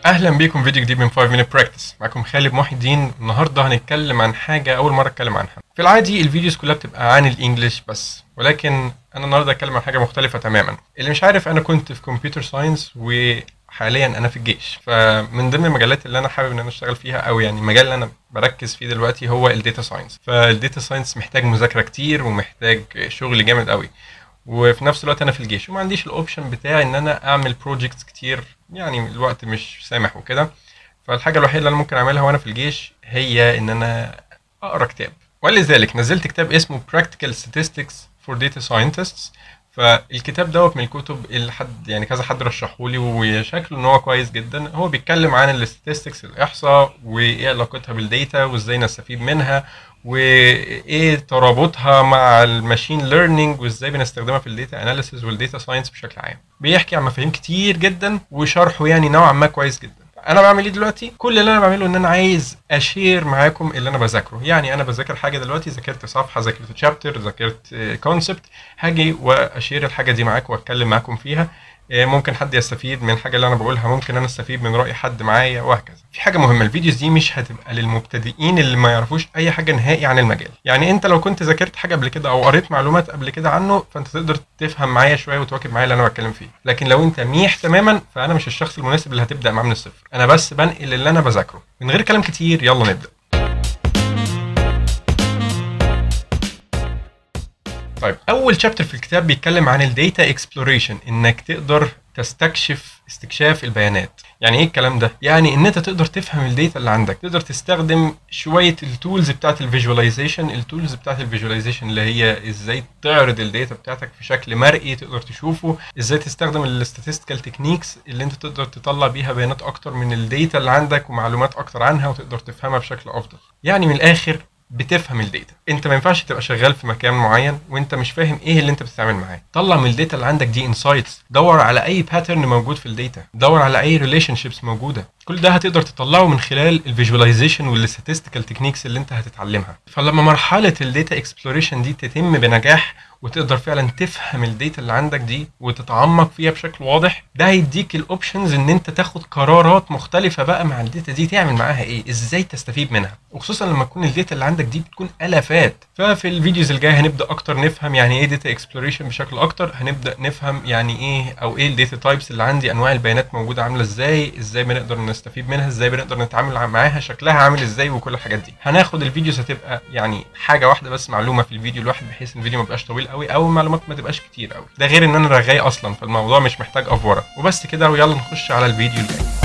اهلا بيكم فيديو جديد من 5 minute practice معاكم خالد محي الدين النهارده هنتكلم عن حاجه اول مره اتكلم عنها في العادي الفيديوز كلها بتبقى عن الانجليش بس ولكن انا النهارده هتكلم عن حاجه مختلفه تماما اللي مش عارف انا كنت في كمبيوتر ساينس وحاليا انا في الجيش فمن ضمن المجالات اللي انا حابب ان انا اشتغل فيها او يعني المجال اللي انا بركز فيه دلوقتي هو الداتا ساينس فالداتا ساينس محتاج مذاكره كتير ومحتاج شغل جامد قوي وفي نفس الوقت انا في الجيش وما عنديش الاوبشن بتاعي ان انا اعمل بروجكتس كتير يعني الوقت مش سامح وكده فالحاجه الوحيده اللي انا ممكن اعملها وانا في الجيش هي ان انا اقرا كتاب ولذلك نزلت كتاب اسمه Practical Statistics for Data Scientists فالكتاب دوت من الكتب اللي حد يعني كذا حد رشحه لي وشكله ان هو كويس جدا هو بيتكلم عن الاستاتستكس الاحصاء وايه علاقتها بالديتا وازاي نستفيد منها وايه ترابطها مع الماشين ليرنينج وازاي بنستخدمها في الداتا اناليسيز والداتا ساينس بشكل عام بيحكي عن مفاهيم كتير جدا وشرحه يعني نوعا ما كويس جدا انا بعمل ايه دلوقتي كل اللي انا بعمله ان انا عايز اشير معاكم اللي انا بذاكره يعني انا بذاكر حاجه دلوقتي ذاكرت صفحه ذاكرت شابتر ذاكرت كونسبت هاجي واشير الحاجه دي معاكم واتكلم معاكم فيها ممكن حد يستفيد من الحاجه اللي انا بقولها ممكن انا استفيد من راي حد معايا وهكذا في حاجه مهمه الفيديوز دي مش هتبقى للمبتدئين اللي ما يعرفوش اي حاجه نهائي عن المجال يعني انت لو كنت ذاكرت حاجه قبل كده او قريت معلومات قبل كده عنه فانت تقدر تفهم معايا شويه وتواكب معايا اللي انا بتكلم فيه لكن لو انت ميح تماما فانا مش الشخص المناسب اللي هتبدا معاه من الصفر انا بس بنقل اللي انا بذاكره من غير كلام كتير يلا نبدا طيب اول شابتر في الكتاب بيتكلم عن الداتا اكسبلوريشن انك تقدر تستكشف استكشاف البيانات يعني ايه الكلام ده يعني ان انت تقدر تفهم الداتا اللي عندك تقدر تستخدم شويه التولز بتاعت الفيجواليزيشن التولز بتاعت الفيجواليزيشن اللي هي ازاي تعرض الداتا بتاعتك في شكل مرئي تقدر تشوفه ازاي تستخدم الاستاتستيكال تكنيكس اللي انت تقدر تطلع بيها بيانات اكتر من الداتا اللي عندك ومعلومات اكتر عنها وتقدر تفهمها بشكل افضل يعني من الاخر بتفهم الداتا انت ما ينفعش تبقى شغال في مكان معين وانت مش فاهم ايه اللي انت بتتعامل معاه طلع من الداتا اللي عندك دي انسايتس دور على اي باترن موجود في الداتا دور على اي ريليشن شيبس موجوده كل ده هتقدر تطلعه من خلال الفيجواليزيشن والستاتستيكال تكنيكس اللي انت هتتعلمها فلما مرحله الداتا اكسبلوريشن دي تتم بنجاح وتقدر فعلا تفهم الداتا اللي عندك دي وتتعمق فيها بشكل واضح ده هيديك الاوبشنز ان انت تاخد قرارات مختلفه بقى مع الداتا دي تعمل معاها ايه ازاي تستفيد منها وخصوصا لما تكون الداتا اللي عندك دي بتكون الافات ففي الفيديوز الجايه هنبدا اكتر نفهم يعني ايه داتا اكسبلوريشن بشكل اكتر هنبدا نفهم يعني ايه او ايه الداتا تايبس اللي عندي انواع البيانات موجوده عامله ازاي ازاي بنقدر نستفيد منها ازاي بنقدر نتعامل معاها شكلها عامل ازاي وكل الحاجات دي هناخد الفيديوز هتبقى يعني حاجه واحده بس معلومه في الفيديو الواحد بحيث ان الفيديو ما يبقاش طويل قوي او المعلومات ما تبقاش كتير قوي ده غير ان انا رغاي اصلا فالموضوع مش محتاج افوره وبس كده ويلا نخش على الفيديو الجاي